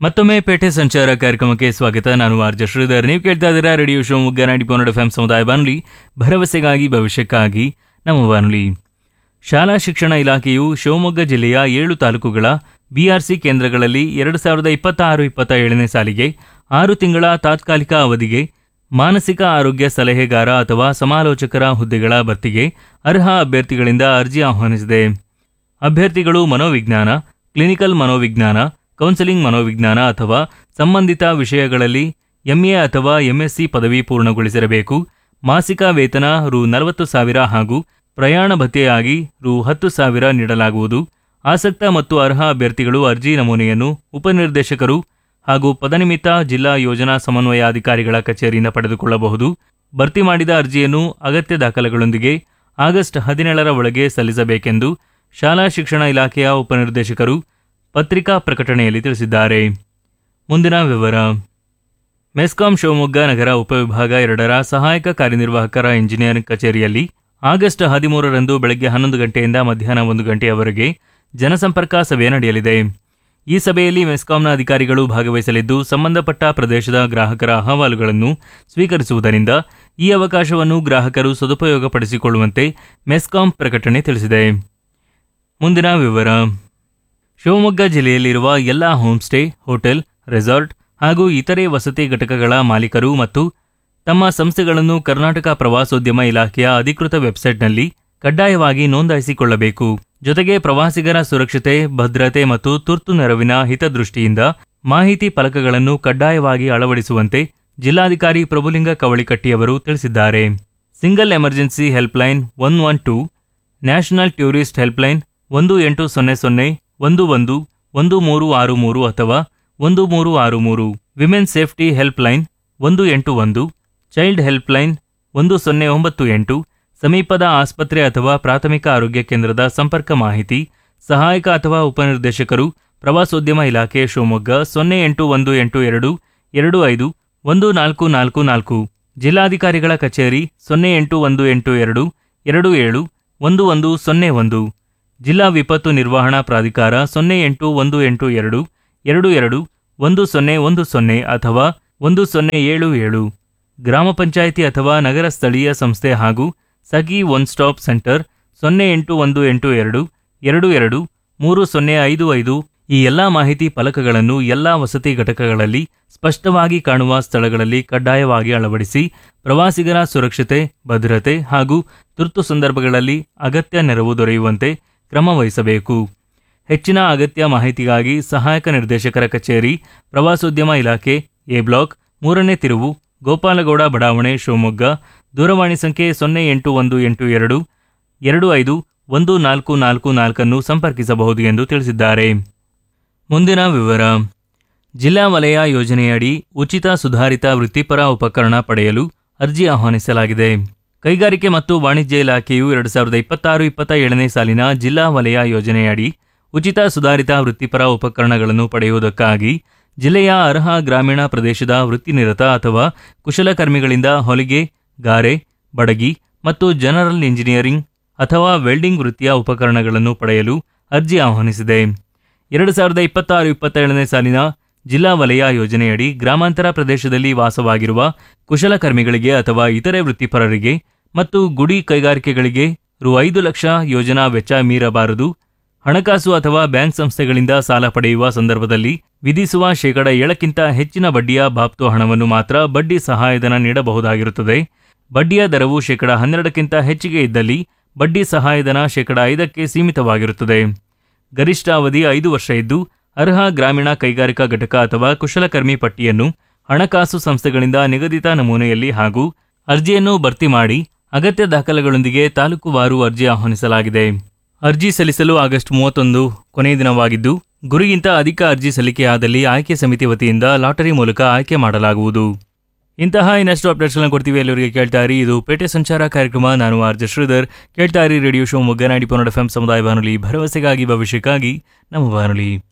ಮತ್ತೊಮ್ಮೆ ಪೇಟೆ ಸಂಚಾರ ಕಾರ್ಯಕ್ರಮಕ್ಕೆ ಸ್ವಾಗತ ನಾನು ಆರ್ಜ ಶ್ರೀಧರ್ ನೀವು ಕೇಳ್ತಾ ಇದ್ದೀರಾ ರೇಡಿಯೋ ಶಿವಮೊಗ್ಗ ನಾಡಿ ಪೋನಡ್ ಎಫ್ ಸಮುದಾಯ ಬಾನುಲಿ ಭರವಸೆಗಾಗಿ ಭವಿಷ್ಯಕ್ಕಾಗಿ ನಮ್ಮ ಬಾನುಲಿ ಶಾಲಾ ಶಿಕ್ಷಣ ಇಲಾಖೆಯು ಶಿವಮೊಗ್ಗ ಜಿಲ್ಲೆಯ ಏಳು ತಾಲೂಕುಗಳ ಬಿಆರ್ಸಿ ಕೇಂದ್ರಗಳಲ್ಲಿ ಎರಡು ಸಾವಿರದ ಇಪ್ಪತ್ತಾರು ಇಪ್ಪತ್ತ ಏಳನೇ ಸಾಲಿಗೆ ಆರು ತಿಂಗಳ ತಾತ್ಕಾಲಿಕ ಅವಧಿಗೆ ಮಾನಸಿಕ ಆರೋಗ್ಯ ಸಲಹೆಗಾರ ಅಥವಾ ಸಮಾಲೋಚಕರ ಹುದ್ದೆಗಳ ಭರ್ತಿಗೆ ಅರ್ಹ ಅಭ್ಯರ್ಥಿಗಳಿಂದ ಅರ್ಜಿ ಆಹ್ವಾನಿಸಿದೆ ಅಭ್ಯರ್ಥಿಗಳು ಮನೋವಿಜ್ಞಾನ ಕ್ಲಿನಿಕಲ್ ಮನೋವಿಜ್ಞಾನ ಕೌನ್ಸೆಲಿಂಗ್ ಮನೋವಿಜ್ಞಾನ ಅಥವಾ ಸಂಬಂಧಿತ ವಿಷಯಗಳಲ್ಲಿ ಎಂಎ ಅಥವಾ ಎಂಎಸ್ಸಿ ಪದವಿ ಪೂರ್ಣಗೊಳಿಸಿರಬೇಕು ಮಾಸಿಕ ವೇತನ ರು ನಲವತ್ತು ಸಾವಿರ ಹಾಗೂ ಪ್ರಯಾಣ ಭತ್ಯೆಯಾಗಿ ರು ಹತ್ತು ಸಾವಿರ ನೀಡಲಾಗುವುದು ಆಸಕ್ತ ಮತ್ತು ಅರ್ಹ ಅಭ್ಯರ್ಥಿಗಳು ಅರ್ಜಿ ನಮೂನೆಯನ್ನು ಉಪನಿರ್ದೇಶಕರು ಹಾಗೂ ಪದನಿಮಿತ್ತ ಜಿಲ್ಲಾ ಯೋಜನಾ ಸಮನ್ವಯಾಧಿಕಾರಿಗಳ ಕಚೇರಿಯಿಂದ ಪಡೆದುಕೊಳ್ಳಬಹುದು ಭರ್ತಿ ಮಾಡಿದ ಅರ್ಜಿಯನ್ನು ಅಗತ್ಯ ದಾಖಲೆಗಳೊಂದಿಗೆ ಆಗಸ್ಟ್ ಹದಿನೇಳರ ಒಳಗೆ ಸಲ್ಲಿಸಬೇಕೆಂದು ಶಾಲಾ ಶಿಕ್ಷಣ ಇಲಾಖೆಯ ಉಪನಿರ್ದೇಶಕರು ಪತ್ರಿಕಾ ಪ್ರಕಟಣೆಯಲ್ಲಿ ತಿಳಿಸಿದ್ದಾರೆ ಮುಂದಿನ ವಿವರ ಮೆಸ್ಕಾಂ ಶಿವಮೊಗ್ಗ ನಗರ ಉಪವಿಭಾಗ ಎರಡರ ಸಹಾಯಕ ಕಾರ್ಯನಿರ್ವಾಹಕರ ಇಂಜಿನಿಯರ್ ಕಚೇರಿಯಲ್ಲಿ ಆಗಸ್ಟ್ ಹದಿಮೂರರಂದು ಬೆಳಗ್ಗೆ ಹನ್ನೊಂದು ಗಂಟೆಯಿಂದ ಮಧ್ಯಾಹ್ನ ಒಂದು ಗಂಟೆಯವರೆಗೆ ಜನಸಂಪರ್ಕ ಸಭೆ ನಡೆಯಲಿದೆ ಈ ಸಭೆಯಲ್ಲಿ ಮೆಸ್ಕಾಂನ ಅಧಿಕಾರಿಗಳು ಭಾಗವಹಿಸಲಿದ್ದು ಸಂಬಂಧಪಟ್ಟ ಪ್ರದೇಶದ ಗ್ರಾಹಕರ ಅಹವಾಲುಗಳನ್ನು ಸ್ವೀಕರಿಸುವುದರಿಂದ ಈ ಅವಕಾಶವನ್ನು ಗ್ರಾಹಕರು ಸದುಪಯೋಗಪಡಿಸಿಕೊಳ್ಳುವಂತೆ ಮೆಸ್ಕಾಂ ಪ್ರಕಟಣೆ ತಿಳಿಸಿದೆ ಮುಂದಿನ ವಿವರ ಶಿವಮೊಗ್ಗ ಜಿಲ್ಲೆಯಲ್ಲಿರುವ ಎಲ್ಲ ಹೋಂಸ್ಟೇ ಹೋಟೆಲ್ ರೆಸಾರ್ಟ್ ಹಾಗೂ ಇತರೆ ವಸತಿ ಘಟಕಗಳ ಮಾಲೀಕರು ಮತ್ತು ತಮ್ಮ ಸಂಸ್ಥೆಗಳನ್ನು ಕರ್ನಾಟಕ ಪ್ರವಾಸೋದ್ಯಮ ಇಲಾಖೆಯ ಅಧಿಕೃತ ವೆಬ್ಸೈಟ್ನಲ್ಲಿ ಕಡ್ಡಾಯವಾಗಿ ನೋಂದಾಯಿಸಿಕೊಳ್ಳಬೇಕು ಜೊತೆಗೆ ಪ್ರವಾಸಿಗರ ಸುರಕ್ಷತೆ ಭದ್ರತೆ ಮತ್ತು ತುರ್ತು ನೆರವಿನ ಹಿತದೃಷ್ಟಿಯಿಂದ ಮಾಹಿತಿ ಫಲಕಗಳನ್ನು ಕಡ್ಡಾಯವಾಗಿ ಅಳವಡಿಸುವಂತೆ ಜಿಲ್ಲಾಧಿಕಾರಿ ಪ್ರಭುಲಿಂಗ ಕವಳಿಕಟ್ಟಿಯವರು ತಿಳಿಸಿದ್ದಾರೆ single emergency helpline one one two national tourist helpline ಒಂದು ಎಂಟು ಸೊನ್ನೆ ಸೊನ್ನೆ ಒಂದು ಒಂದು ಒಂದು ಮೂರು ಆರು ಮೂರು ಅಥವಾ ಒಂದು ಮೂರು ಆರು ಮೂರು ವಿಮೆನ್ ಸೇಫ್ಟಿ ಹೆಲ್ಪ್ಲೈನ್ ಒಂದು ಎಂಟು ಒಂದು ಚೈಲ್ಡ್ ಹೆಲ್ಪ್ಲೈನ್ ಒಂದು ಸೊನ್ನೆ ಒಂಬತ್ತು ಎಂಟು ಸಮೀಪದ ಆಸ್ಪತ್ರೆ ಅಥವಾ ಪ್ರಾಥಮಿಕ ಆರೋಗ್ಯ ಕೇಂದ್ರದ ಸಂಪರ್ಕ ಮಾಹಿತಿ ಸಹಾಯಕ ಅಥವಾ ಉಪನಿರ್ದೇಶಕರು ಪ್ರವಾಸೋದ್ಯಮ ಇಲಾಖೆ ಶಿವಮೊಗ್ಗ ಸೊನ್ನೆ ಎಂಟು ಒಂದು ಎಂಟು ಎರಡು ಎರಡು ಐದು ಒಂದು ನಾಲ್ಕು ನಾಲ್ಕು ನಾಲ್ಕು ಜಿಲ್ಲಾಧಿಕಾರಿಗಳ ಕಚೇರಿ ಸೊನ್ನೆ ಎಂಟು ಒಂದು ಎಂಟು ಎರಡು ಎರಡು ಏಳು ಒಂದು ಒಂದು ಸೊನ್ನೆ ಒಂದು ಜಿಲ್ಲಾ ವಿಪತ್ತು ನಿರ್ವಹಣಾ ಪ್ರಾಧಿಕಾರ ಸೊನ್ನೆ ಎಂಟು ಒಂದು ಎಂಟು ಎರಡು ಎರಡು ಎರಡು ಒಂದು ಸೊನ್ನೆ ಒಂದು ಸೊನ್ನೆ ಅಥವಾ ಒಂದು ಸೊನ್ನೆ ಏಳು ಏಳು ಗ್ರಾಮ ಪಂಚಾಯಿತಿ ಅಥವಾ ನಗರ ಸ್ಥಳೀಯ ಸಂಸ್ಥೆ ಹಾಗೂ ಸಖಿ ಒನ್ ಸ್ಟಾಪ್ ಸೆಂಟರ್ ಸೊನ್ನೆ ಎಂಟು ಒಂದು ಎಂಟು ಎರಡು ಎರಡು ಎರಡು ಮೂರು ಸೊನ್ನೆ ಐದು ಐದು ಈ ಎಲ್ಲಾ ಮಾಹಿತಿ ಫಲಕಗಳನ್ನು ಎಲ್ಲಾ ವಸತಿ ಘಟಕಗಳಲ್ಲಿ ಸ್ಪಷ್ಟವಾಗಿ ಕಾಣುವ ಸ್ಥಳಗಳಲ್ಲಿ ಕಡ್ಡಾಯವಾಗಿ ಅಳವಡಿಸಿ ಪ್ರವಾಸಿಗರ ಸುರಕ್ಷತೆ ಭದ್ರತೆ ಹಾಗೂ ತುರ್ತು ಸಂದರ್ಭಗಳಲ್ಲಿ ಅಗತ್ಯ ನೆರವು ದೊರೆಯುವಂತೆ ಕ್ರಮ ವಹಿಸಬೇಕು ಹೆಚ್ಚಿನ ಅಗತ್ಯ ಮಾಹಿತಿಗಾಗಿ ಸಹಾಯಕ ನಿರ್ದೇಶಕರ ಕಚೇರಿ ಪ್ರವಾಸೋದ್ಯಮ ಇಲಾಖೆ ಎ ಬ್ಲಾಕ್ ಮೂರನೇ ತಿರುವು ಗೋಪಾಲಗೌಡ ಬಡಾವಣೆ ಶಿವಮೊಗ್ಗ ದೂರವಾಣಿ ಸಂಖ್ಯೆ ಸೊನ್ನೆ ಎಂಟು ಒಂದು ಎಂಟು ಎರಡು ಎರಡು ಐದು ಒಂದು ನಾಲ್ಕು ನಾಲ್ಕು ನಾಲ್ಕನ್ನು ಸಂಪರ್ಕಿಸಬಹುದು ಎಂದು ತಿಳಿಸಿದ್ದಾರೆ ಮುಂದಿನ ವಿವರ ಜಿಲ್ಲಾ ವಲಯ ಯೋಜನೆಯಡಿ ಉಚಿತ ಸುಧಾರಿತ ವೃತ್ತಿಪರ ಉಪಕರಣ ಪಡೆಯಲು ಅರ್ಜಿ ಆಹ್ವಾನಿಸಲಾಗಿದೆ ಕೈಗಾರಿಕೆ ಮತ್ತು ವಾಣಿಜ್ಯ ಇಲಾಖೆಯು ಎರಡು ಸಾವಿರದ ಇಪ್ಪತ್ತಾರು ಇಪ್ಪತ್ತ ಏಳನೇ ಸಾಲಿನ ಜಿಲ್ಲಾ ವಲಯ ಯೋಜನೆಯಡಿ ಉಚಿತ ಸುಧಾರಿತ ವೃತ್ತಿಪರ ಉಪಕರಣಗಳನ್ನು ಪಡೆಯುವುದಕ್ಕಾಗಿ ಜಿಲ್ಲೆಯ ಅರ್ಹ ಗ್ರಾಮೀಣ ಪ್ರದೇಶದ ವೃತ್ತಿನಿರತ ಅಥವಾ ಕುಶಲಕರ್ಮಿಗಳಿಂದ ಹೊಲಿಗೆ ಗಾರೆ ಬಡಗಿ ಮತ್ತು ಜನರಲ್ ಇಂಜಿನಿಯರಿಂಗ್ ಅಥವಾ ವೆಲ್ಡಿಂಗ್ ವೃತ್ತಿಯ ಉಪಕರಣಗಳನ್ನು ಪಡೆಯಲು ಅರ್ಜಿ ಆಹ್ವಾನಿಸಿದೆ ಎರಡು ಸಾವಿರದ ಇಪ್ಪತ್ತಾರು ಇಪ್ಪತ್ತೇಳನೇ ಸಾಲಿನ ಜಿಲ್ಲಾ ವಲಯ ಯೋಜನೆಯಡಿ ಗ್ರಾಮಾಂತರ ಪ್ರದೇಶದಲ್ಲಿ ವಾಸವಾಗಿರುವ ಕುಶಲಕರ್ಮಿಗಳಿಗೆ ಅಥವಾ ಇತರೆ ವೃತ್ತಿಪರರಿಗೆ ಮತ್ತು ಗುಡಿ ಕೈಗಾರಿಕೆಗಳಿಗೆ ರು ಐದು ಲಕ್ಷ ಯೋಜನಾ ವೆಚ್ಚ ಮೀರಬಾರದು ಹಣಕಾಸು ಅಥವಾ ಬ್ಯಾಂಕ್ ಸಂಸ್ಥೆಗಳಿಂದ ಸಾಲ ಪಡೆಯುವ ಸಂದರ್ಭದಲ್ಲಿ ವಿಧಿಸುವ ಶೇಕಡ ಏಳಕ್ಕಿಂತ ಹೆಚ್ಚಿನ ಬಡ್ಡಿಯ ಬಾಬ್ತು ಹಣವನ್ನು ಮಾತ್ರ ಬಡ್ಡಿ ಸಹಾಯಧನ ನೀಡಬಹುದಾಗಿರುತ್ತದೆ ಬಡ್ಡಿಯ ದರವು ಶೇಕಡ ಹನ್ನೆರಡಕ್ಕಿಂತ ಹೆಚ್ಚಿಗೆ ಇದ್ದಲ್ಲಿ ಬಡ್ಡಿ ಸಹಾಯಧನ ಶೇಕಡ ಐದಕ್ಕೆ ಸೀಮಿತವಾಗಿರುತ್ತದೆ ಗರಿಷ್ಠ ಅವಧಿ ಐದು ವರ್ಷ ಇದ್ದು ಅರ್ಹ ಗ್ರಾಮೀಣ ಕೈಗಾರಿಕಾ ಘಟಕ ಅಥವಾ ಕುಶಲಕರ್ಮಿ ಪಟ್ಟಿಯನ್ನು ಹಣಕಾಸು ಸಂಸ್ಥೆಗಳಿಂದ ನಿಗದಿತ ನಮೂನೆಯಲ್ಲಿ ಹಾಗೂ ಅರ್ಜಿಯನ್ನು ಭರ್ತಿ ಮಾಡಿ ಅಗತ್ಯ ದಾಖಲೆಗಳೊಂದಿಗೆ ತಾಲೂಕುವಾರು ಅರ್ಜಿ ಆಹ್ವಾನಿಸಲಾಗಿದೆ ಅರ್ಜಿ ಸಲ್ಲಿಸಲು ಆಗಸ್ಟ್ ಮೂವತ್ತೊಂದು ಕೊನೆಯ ದಿನವಾಗಿದ್ದು ಗುರಿಗಿಂತ ಅಧಿಕ ಅರ್ಜಿ ಸಲ್ಲಿಕೆಯಾದಲ್ಲಿ ಆಯ್ಕೆ ಸಮಿತಿ ವತಿಯಿಂದ ಲಾಟರಿ ಮೂಲಕ ಆಯ್ಕೆ ಮಾಡಲಾಗುವುದು ಇಂತಹ ಇನ್ನಷ್ಟು ಅಪ್ಡೇಟ್ಸ್ಗಳನ್ನು ಕೊಡ್ತೀವಿ ಎಲ್ಲರಿಗೆ ಕೇಳ್ತಾ ಇರಿ ಇದು ಪೇಟೆ ಸಂಚಾರ ಕಾರ್ಯಕ್ರಮ ನಾನು ಆರ್ಜೆ ಶ್ರೀಧರ್ ಕೇಳ್ತಾ ಇರಿ ರೇಡಿಯೋ ಶೋ ಮೊಗ್ಗನಾಡಿ ಪೊನ್ನಡ ಎಫ್ ಸಮುದಾಯ ಬಾನುಲಿ ಭರವಸೆಗಾಗಿ ಭವಿಷ್ಯಕ್ಕಾಗಿ ನಮ್ಮ ಬಾನುಲಿ